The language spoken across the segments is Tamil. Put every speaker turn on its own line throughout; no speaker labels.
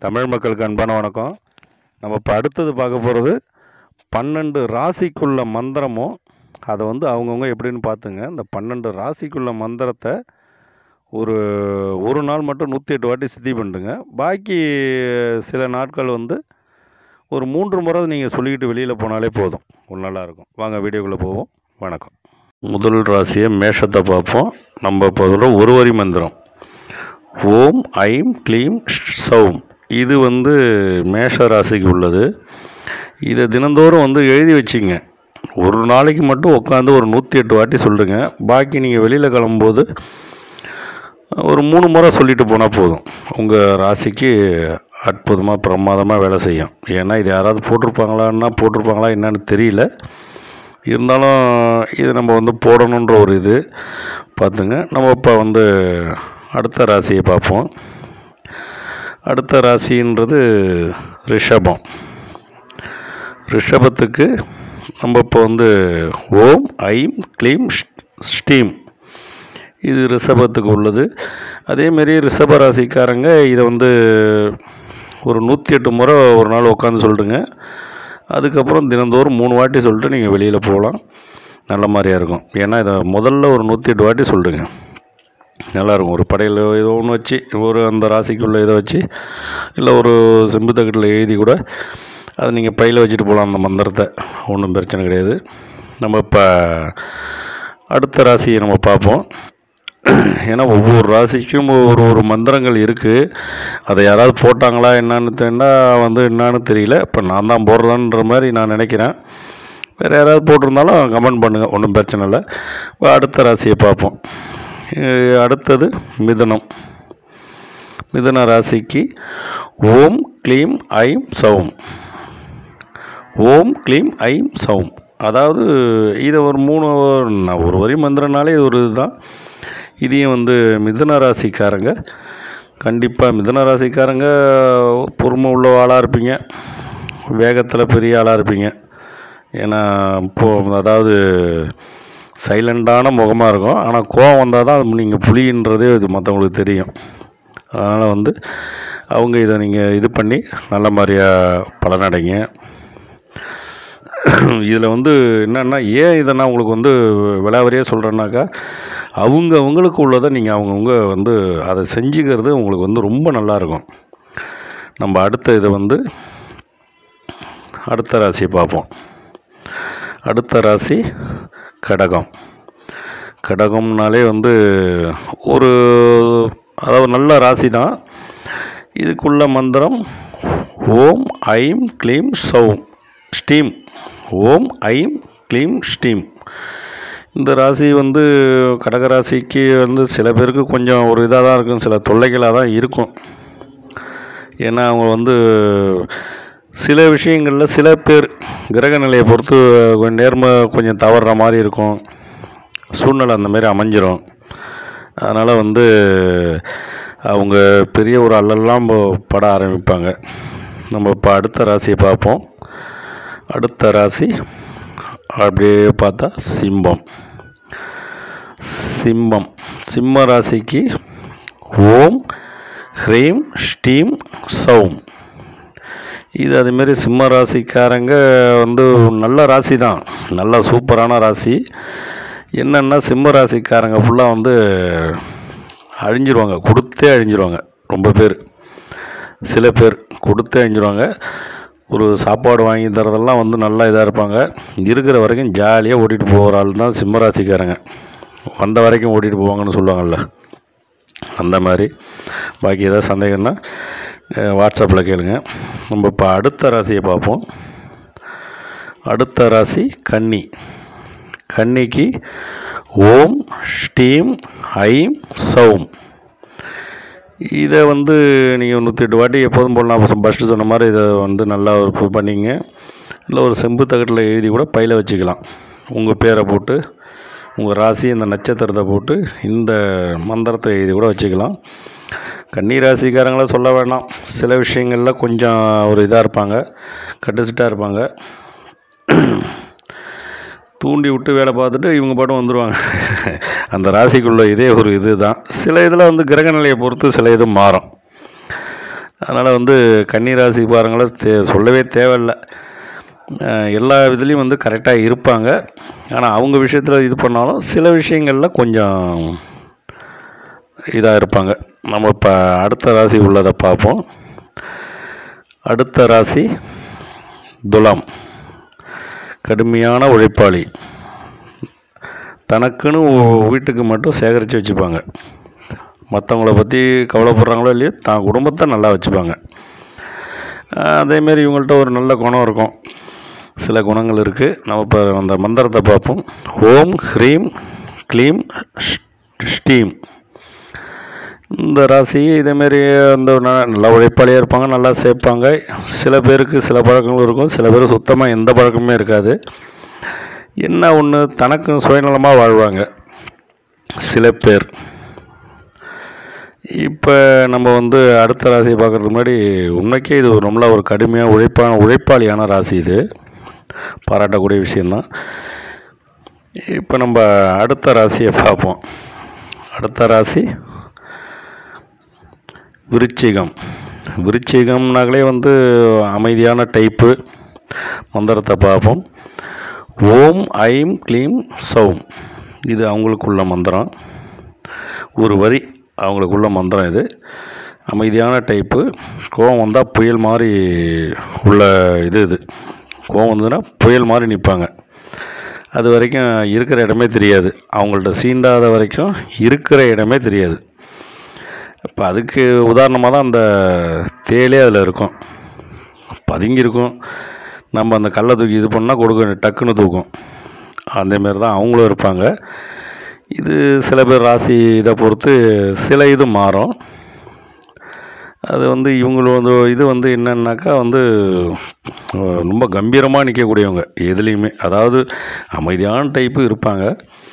தமிழ் மக்களுக்கு அன்பான வணக்கம் நம்ம இப்போ அடுத்தது பார்க்க போகிறது பன்னெண்டு ராசிக்குள்ள மந்திரமும் அதை வந்து அவங்கவுங்க எப்படின்னு பார்த்துங்க இந்த பன்னெண்டு ராசிக்குள்ள மந்திரத்தை ஒரு ஒரு நாள் மட்டும் நூற்றி எட்டு வாட்டி சித்தி பண்ணிடுங்க பாக்கி சில நாட்கள் வந்து ஒரு மூன்று முறை நீங்கள் சொல்லிக்கிட்டு வெளியில் போனாலே போதும் ஒரு நல்லா இருக்கும் வாங்க வீடியோக்குள்ளே போவோம் வணக்கம் முதல் ராசியை மேஷத்தை பார்ப்போம் நம்ம இப்போ சொல்கிற ஒரு வரி மந்திரம் ஓம் ஐம் க்ளீம் சௌம் இது வந்து மேஷ ராசிக்கு உள்ளது இதை தினந்தோறும் வந்து எழுதி வச்சிங்க ஒரு நாளைக்கு மட்டும் உட்காந்து ஒரு நூற்றி எட்டு வாட்டி சொல்லுங்க பாக்கி நீங்கள் வெளியில் கிளம்பும்போது ஒரு மூணு முறை சொல்லிட்டு போனால் போதும் உங்கள் ராசிக்கு அற்புதமாக பிரமாதமாக வேலை செய்யும் ஏன்னா இது யாராவது போட்டிருப்பாங்களான்னா போட்டிருப்பாங்களா என்னன்னு தெரியல இருந்தாலும் இது நம்ம வந்து போடணுன்ற ஒரு இது பார்த்துங்க நம்ம இப்போ வந்து அடுத்த ராசியை பார்ப்போம் அடுத்த ராசின்றது ரிஷபம் ரிஷபத்துக்கு நம்ம இப்போ வந்து ஓம் ஐம் க்ளீம் ஸ்டீம் இது ரிஷபத்துக்கு உள்ளது அதேமாரி ரிஷப ராசிக்காரங்க இதை வந்து ஒரு நூற்றி எட்டு முறை ஒரு நாள் உட்காந்து சொல்லிட்டுங்க அதுக்கப்புறம் தினந்தோறும் மூணு வாட்டி சொல்லிட்டு நீங்கள் வெளியில் போகலாம் நல்ல மாதிரியா இருக்கும் ஏன்னா இதை முதல்ல ஒரு நூற்றி எட்டு வாட்டி சொல்லிடுங்க நல்லாயிருக்கும் ஒரு படையில் ஏதோ ஒன்று வச்சு ஒரு அந்த ராசிக்குள்ளே இதை வச்சு இல்லை ஒரு செம்பு தகட்டில் எழுதி கூட அதை நீங்கள் பையில் வச்சுட்டு போகலாம் அந்த மந்திரத்தை ஒன்றும் பிரச்சனை கிடையாது நம்ம இப்போ அடுத்த ராசியை நம்ம பார்ப்போம் ஏன்னா ஒவ்வொரு ராசிக்கும் ஒரு ஒரு மந்திரங்கள் இருக்குது அதை யாராவது போட்டாங்களா என்னன்னு தெரியல வந்து என்னன்னு தெரியல இப்போ நான் தான் போடுறேன்ற மாதிரி நான் நினைக்கிறேன் வேறு யாராவது போட்டிருந்தாலும் கமெண்ட் பண்ணுங்கள் ஒன்றும் பிரச்சனை இல்லை இப்போ அடுத்த ராசியை பார்ப்போம் அஹ் அடுத்தது மிதுனம் மிதுன ராசிக்கு ஓம் க்ளீம் ஐம் சௌம் ஓம் க்ளீம் ஐம் சௌம் அதாவது இதை ஒரு மூணு நான் ஒரு வரி மந்திரனாலே இது ஒரு இதுதான் இதையும் வந்து மிதுன ராசிக்காரங்க கண்டிப்பாக மிதுன ராசிக்காரங்க பொறுமை உள்ள ஆளாக இருப்பீங்க வேகத்தில் பெரிய ஆளாக இருப்பீங்க ஏன்னா இப்போது அதாவது சைலண்டான முகமாக இருக்கும் ஆனால் கோவம் வந்தால் தான் நீங்கள் புலின்றதே இது மற்றவங்களுக்கு தெரியும் அதனால் வந்து அவங்க இதை நீங்கள் இது பண்ணி நல்ல மாதிரியாக பலனடைங்க இதில் வந்து என்னென்னா ஏன் இதை நான் உங்களுக்கு வந்து விலாவரியாக சொல்கிறேன்னாக்கா அவங்க அவங்களுக்கு உள்ளதை நீங்கள் அவங்கவுங்க வந்து அதை செஞ்சுக்கிறது உங்களுக்கு வந்து ரொம்ப நல்லாயிருக்கும் நம்ம அடுத்த இதை வந்து அடுத்த ராசியை பார்ப்போம் அடுத்த ராசி கடகம் கடகம்னாலே வந்து ஒரு அதாவது நல்ல ராசி தான் இதுக்குள்ள மந்திரம் ஓம் ஐம் க்ளீம் சௌம் ஸ்டீம் ஓம் ஐம் க்ளீம் ஸ்டீம் இந்த ராசி வந்து கடகராசிக்கு வந்து சில பேருக்கு கொஞ்சம் ஒரு இதாக தான் இருக்கும் சில தொல்லைகளாக தான் இருக்கும் ஏன்னா அவங்க வந்து சில விஷயங்களில் சில பேர் கிரக நிலையை பொறுத்து கொஞ்சம் நேர்மை கொஞ்சம் தவறுற மாதிரி இருக்கும் சூழ்நிலை அந்த மாதிரி அமைஞ்சிரும் அதனால் வந்து அவங்க பெரிய ஒரு அல்லெல்லாம் ப- பட ஆரம்பிப்பாங்க நம்ம இப்போ அடுத்த ராசியை பார்ப்போம் அடுத்த ராசி அப்படியே பார்த்தா சிம்மம் சிம்மம் சிம்ம ராசிக்கு ஓம் ஹ்ரீம் ஸ்டீம் சௌம் இது அதுமாரி சிம்ம ராசிக்காரங்க வந்து நல்ல ராசி தான் நல்ல சூப்பரான ராசி என்னென்னா சிம்ம ராசிக்காரங்க ஃபுல்லாக வந்து அழிஞ்சிருவாங்க கொடுத்தே அழிஞ்சிருவாங்க ரொம்ப பேர் சில பேர் கொடுத்தே அழிஞ்சிருவாங்க ஒரு சாப்பாடு வாங்கி தரதெல்லாம் வந்து நல்லா இதாக இருப்பாங்க இருக்கிற வரைக்கும் ஜாலியாக ஓட்டிகிட்டு போகிற ஆள் தான் சிம்ம ராசிக்காரங்க வந்த வரைக்கும் ஓட்டிகிட்டு போவாங்கன்னு சொல்லுவாங்கள்ல அந்த மாதிரி பாக்கி ஏதாவது சந்தேகம்னா அஹ், வாட்ஸ்அப்பில் கேளுங்க நம்ம இப்போ அடுத்த ராசியை பார்ப்போம் அடுத்த ராசி கன்னி கன்னிக்கு ஓம் ஸ்டீம் ஐம் சௌம் இதை வந்து நீங்கள் நூற்றி எட்டு வாட்டி எப்போதும் போடலாம் ஃபஸ்ட்டு சொன்ன மாதிரி இதை வந்து நல்லா ஒரு இது பண்ணிங்க இல்லை ஒரு செம்பு தகட்டில் எழுதி கூட பையில் வச்சுக்கலாம் உங்கள் பேரை போட்டு உங்கள் ராசி இந்த நட்சத்திரத்தை போட்டு இந்த மந்திரத்தை எழுதி கூட வச்சுக்கலாம் கன்னி ராசிக்காரங்கள சொல்ல வேணாம் சில விஷயங்களில் கொஞ்சம் ஒரு இதாக இருப்பாங்க கட்டுச்சிட்டாக இருப்பாங்க தூண்டி விட்டு வேலை பார்த்துட்டு இவங்க பாட்டும் வந்துடுவாங்க அந்த ராசிக்குள்ள இதே ஒரு இது தான் சில இதில் வந்து கிரக நிலையை பொறுத்து சில இது மாறும் அதனால் வந்து கன்னிராசி பாருங்கள தே சொல்லவே தேவையில்லை அஹ் எல்லா இதுலேயும் வந்து கரெக்டாக இருப்பாங்க ஆனால் அவங்க விஷயத்தில் இது பண்ணாலும் சில விஷயங்களில் கொஞ்சம் இதாக இருப்பாங்க நம்ம இப்போ அடுத்த ராசி உள்ளதை பார்ப்போம் அடுத்த ராசி துலாம் கடுமையான உழைப்பாளி தனக்குன்னு ஒ- வீட்டுக்கு மட்டும் சேகரித்து வச்சுப்பாங்க மற்றவங்கள பற்றி கவலைப்படுறாங்களோ இல்லையோ தான் குடும்பத்தை நல்லா வச்சுப்பாங்க அஹ் அதேமாரி இவங்கள்ட்ட ஒரு நல்ல குணம் இருக்கும் சில குணங்கள் இருக்குது நம்ம இப்போ அந்த மந்திரத்தை பார்ப்போம் ஓம் ஹ்ரீம் க்ளீம் ஷ்- ஸ்டீம் இந்த ராசி இதேமாரி அந்த ந- நல்லா உழைப்பாளியாக இருப்பாங்க நல்லா சேர்ப்பாங்க சில பேருக்கு சில பழக்கங்கள் இருக்கும் சில பேர் சுத்தமாக எந்த பழக்கமே இருக்காது என்ன ஒன்று தனக்கு சுயநலமாக வாழ்வாங்க சில பேர் இப்போ நம்ம வந்து அடுத்த ராசியை பார்க்குறதுக்கு முன்னாடி உண்மைக்கே இது ஒரு நல்ல ஒரு கடுமையாக உழைப்பான உழைப்பாளியான ராசி இது பாராட்டக்கூடிய விஷயந்தான் இப்போ நம்ம அடுத்த ராசியை பார்ப்போம் அடுத்த ராசி விருச்சிகம் விருச்சிகம்னாலே வந்து அமைதியான டைப்பு மந்திரத்தை பார்ப்போம் ஓம் ஐம் க்ளீம் சௌம் இது அவங்களுக்குள்ள மந்திரம் ஒரு வரி அவங்களுக்குள்ள மந்திரம் இது அமைதியான டைப்பு கோவம் வந்தால் புயல் மாதிரி உள்ள இது இது கோவம் வந்ததுன்னா புயல் மாதிரி நிற்பாங்க அது வரைக்கும் இருக்கிற இடமே தெரியாது அவங்கள்ட்ட சீண்டாத வரைக்கும் இருக்கிற இடமே தெரியாது இப்போ அதுக்கு உதாரணமாக தான் அந்த தேலே அதில் இருக்கும் பதுங்கி இருக்கும் நம்ம அந்த கல்லை தூக்கி இது பண்ணால் கொடுக்க டக்குன்னு தூக்கும் அதேமாரி தான் அவங்களும் இருப்பாங்க இது சில பேர் ராசி இதை பொறுத்து சில இது மாறும் அது வந்து இவங்களும் வந்து இது வந்து என்னன்னாக்கா வந்து அஹ், ரொம்ப கம்பீரமாக நிற்கக்கூடியவங்க எதுலேயுமே அதாவது அமைதியான டைப்பு இருப்பாங்க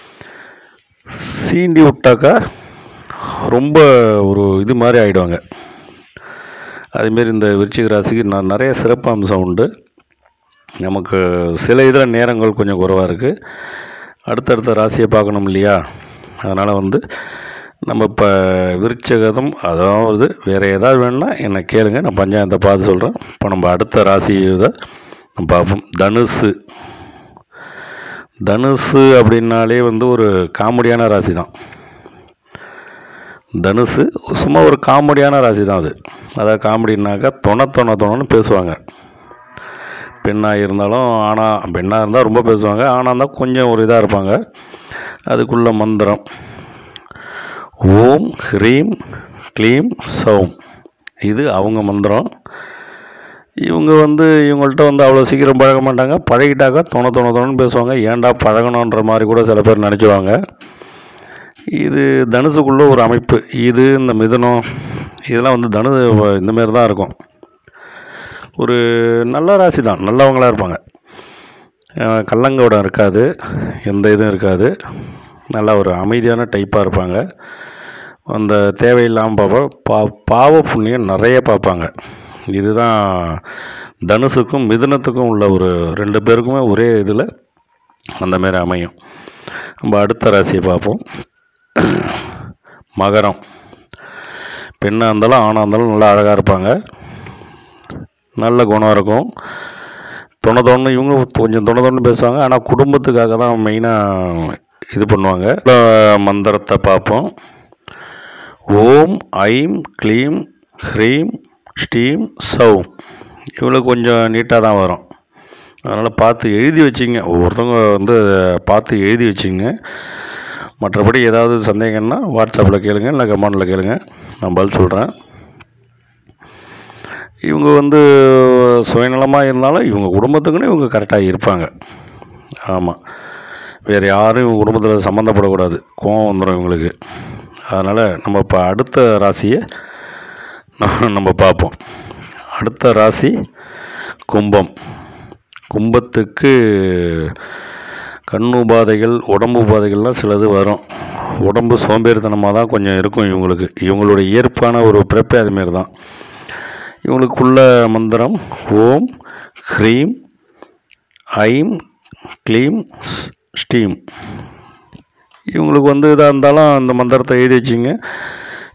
சீண்டி விட்டாக்கா ரொம்ப ஒரு இது மாதிரி ஆகிடுவாங்க அதேமாரி இந்த விருச்சிக ராசிக்கு நான் நிறைய சிறப்பு அம்சம் உண்டு நமக்கு சில இதில் நேரங்கள் கொஞ்சம் குறைவாக இருக்குது அடுத்தடுத்த ராசியை பார்க்கணும் இல்லையா அதனால் வந்து நம்ம இப்போ விருச்சகதம் அதாவது வேறு ஏதாவது வேணும்னா என்னை கேளுங்க நான் பஞ்சாயத்தை பார்த்து சொல்கிறேன் இப்போ நம்ம அடுத்த ராசி இதை நம்ம பார்ப்போம் தனுசு தனுசு அப்படின்னாலே வந்து ஒரு காமெடியான ராசி தான் தனுசு சும்மா ஒரு காமெடியான ராசி தான் அது அதாவது காமெடினாக்கா தொண தொண தொணன்னு பேசுவாங்க பெண்ணாக இருந்தாலும் ஆனால் பெண்ணாக இருந்தால் ரொம்ப பேசுவாங்க ஆனால் இருந்தால் கொஞ்சம் ஒரு இதாக இருப்பாங்க அதுக்குள்ள மந்திரம் ஓம் ஹ்ரீம் க்ளீம் சௌம் இது அவங்க மந்திரம் இவங்க வந்து இவங்கள்ட்ட வந்து அவ்வளோ சீக்கிரம் பழக மாட்டாங்க பழகிட்டாக்கா தொண தொண தொணன்னு பேசுவாங்க ஏன்டா பழகணுன்ற மாதிரி கூட சில பேர் நினச்சிவாங்க இது தனுசுக்குள்ள ஒரு அமைப்பு இது இந்த மிதுனம் இதெல்லாம் வந்து தனு இந்த மாதிரி தான் இருக்கும் ஒரு நல்ல ராசி தான் நல்லவங்களாக இருப்பாங்க அஹ் கள்ளங்கோடம் இருக்காது எந்த இதுவும் இருக்காது நல்லா ஒரு அமைதியான டைப்பாக இருப்பாங்க அந்த தேவையில்லாமல் பார்ப்போம் பா பாவ புண்ணியம் நிறைய பார்ப்பாங்க இதுதான் தனுசுக்கும் மிதுனத்துக்கும் உள்ள ஒரு ரெண்டு பேருக்குமே ஒரே இதில் அந்த மாதிரி அமையும் நம்ம அடுத்த ராசியை பார்ப்போம் மகரம் பெண்ணாக இருந்தாலும் ஆணாக இருந்தாலும் நல்லா அழகாக இருப்பாங்க நல்ல குணம் இருக்கும் தொண தொண்ணு இவங்க கொஞ்சம் தொண தொண்ணு பேசுவாங்க ஆனால் குடும்பத்துக்காக தான் மெயினாக இது பண்ணுவாங்க இப்ப மந்திரத்தை பார்ப்போம் ஓம் ஐம் க்ளீம் ஹ்ரீம் ஸ்டீம் சௌம் இவங்களுக்கு கொஞ்சம் நீட்டாக தான் வரும் அதனால் பார்த்து எழுதி வச்சிங்க ஒவ்வொருத்தவங்க வந்து பார்த்து எழுதி வச்சிங்க மற்றபடி ஏதாவது சந்தேகம்னா வாட்ஸ்அப்பில் கேளுங்க இல்லை கமெண்டில் கேளுங்க நான் பதில் சொல்கிறேன் இவங்க வந்து சுயநலமாக இருந்தாலும் இவங்க குடும்பத்துக்குன்னு இவங்க கரெக்டாக இருப்பாங்க ஆமாம் வேறு யாரும் இவங்க குடும்பத்தில் சம்மந்தப்படக்கூடாது கோவம் வந்துடும் இவங்களுக்கு அதனால் நம்ம இப்போ அடுத்த ராசியை ந- நம்ம பார்ப்போம் அடுத்த ராசி கும்பம் கும்பத்துக்கு கண் உபாதைகள் உடம்பு உபாதைகள்லாம் சிலது வரும் உடம்பு சோம்பேறித்தனமாக தான் கொஞ்சம் இருக்கும் இவங்களுக்கு இவங்களோட இயற்பான ஒரு பிறப்பே அதுமாரி தான் இவங்களுக்குள்ள மந்திரம் ஓம் ஹ்ரீம் ஐம் க்ளீம் ஸ்- ஸ்டீம் இவங்களுக்கு வந்து இதாக இருந்தாலும் அந்த மந்திரத்தை எழுதி வச்சிங்க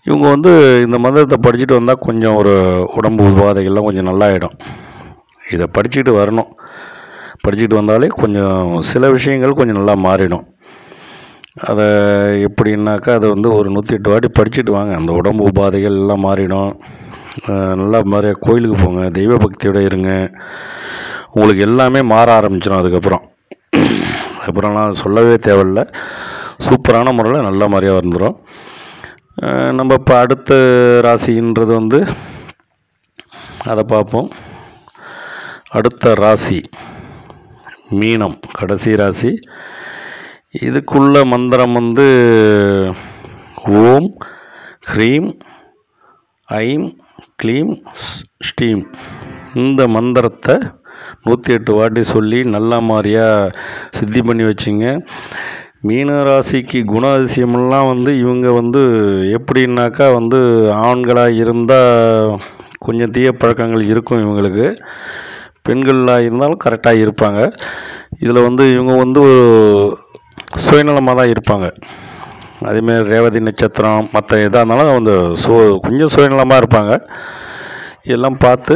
இவங்க வந்து இந்த மந்திரத்தை படிச்சுட்டு வந்தால் கொஞ்சம் ஒரு உடம்பு உபாதைகள்லாம் கொஞ்சம் நல்லாயிடும் இதை படிச்சுட்டு வரணும் படிச்சுட்டு வந்தாலே கொஞ்சம் சில விஷயங்கள் கொஞ்சம் நல்லா மாறிடும் அதை எப்படின்னாக்கா அதை வந்து ஒரு நூற்றி எட்டு வாட்டி படிச்சுட்டு வாங்க அந்த உடம்பு உபாதைகள் எல்லாம் மாறிடும் அஹ் நல்லா மாதிரி கோயிலுக்கு போங்க தெய்வ பக்தியோட இருங்க உங்களுக்கு எல்லாமே மாற ஆரம்பிச்சிடும் அதுக்கப்புறம் அப்புறம்லாம் சொல்லவே தேவையில்ல சூப்பரான முறையில் நல்ல மாதிரியாக வந்துடும் அஹ் நம்ம இப்போ அடுத்த ராசின்றது வந்து அதை பார்ப்போம் அடுத்த ராசி மீனம் கடைசி ராசி இதுக்குள்ள மந்திரம் வந்து ஓம் ஹ்ரீம் ஐம் க்ளீம் ஸ்- ஸ்டீம் இந்த மந்திரத்தை நூற்றி எட்டு வாட்டி சொல்லி நல்ல மாதிரியாக சித்தி பண்ணி வச்சுங்க மீன ராசிக்கு குண அதிசயமெல்லாம் வந்து இவங்க வந்து எப்படின்னாக்கா வந்து ஆண்களாக இருந்தால் கொஞ்சம் தீய பழக்கங்கள் இருக்கும் இவங்களுக்கு பெண்களாக இருந்தாலும் கரெக்டாக இருப்பாங்க இதில் வந்து இவங்க வந்து ஒரு சுயநலமாக தான் இருப்பாங்க அதேமாரி ரேவதி நட்சத்திரம் மற்ற எதாக இருந்தாலும் வந்து சு கொஞ்சம் சுயநலமாக இருப்பாங்க இதெல்லாம் பார்த்து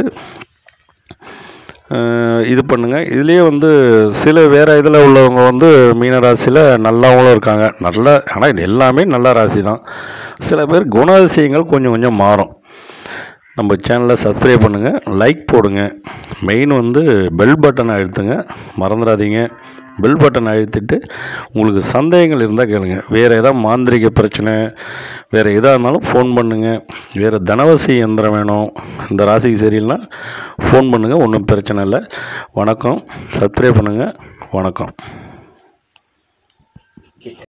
அஹ், இது பண்ணுங்கள் இதுலேயே வந்து சில வேறு இதில் உள்ளவங்க வந்து மீனராசியில் நல்லாவும் இருக்காங்க நல்ல ஆனால் எல்லாமே நல்ல ராசி தான் சில பேர் குணாதிசயங்கள் கொஞ்சம் கொஞ்சம் மாறும் நம்ம சேனலை சப்ஸ்கிரைப் பண்ணுங்கள் லைக் போடுங்க மெயின் வந்து பெல் பட்டனை அழுத்துங்க மறந்துடாதீங்க பெல் பட்டன் அழுத்திட்டு உங்களுக்கு சந்தேகங்கள் இருந்தால் கேளுங்க வேறு ஏதாவது மாந்திரிக பிரச்சனை வேறு எதாக இருந்தாலும் ஃபோன் பண்ணுங்கள் வேறு தனவசி எந்திரம் வேணும் இந்த ராசிக்கு சரியில்லைனா ஃபோன் பண்ணுங்கள் ஒன்றும் பிரச்சனை இல்லை வணக்கம் சப்ஸ்கிரைப் பண்ணுங்கள் வணக்கம்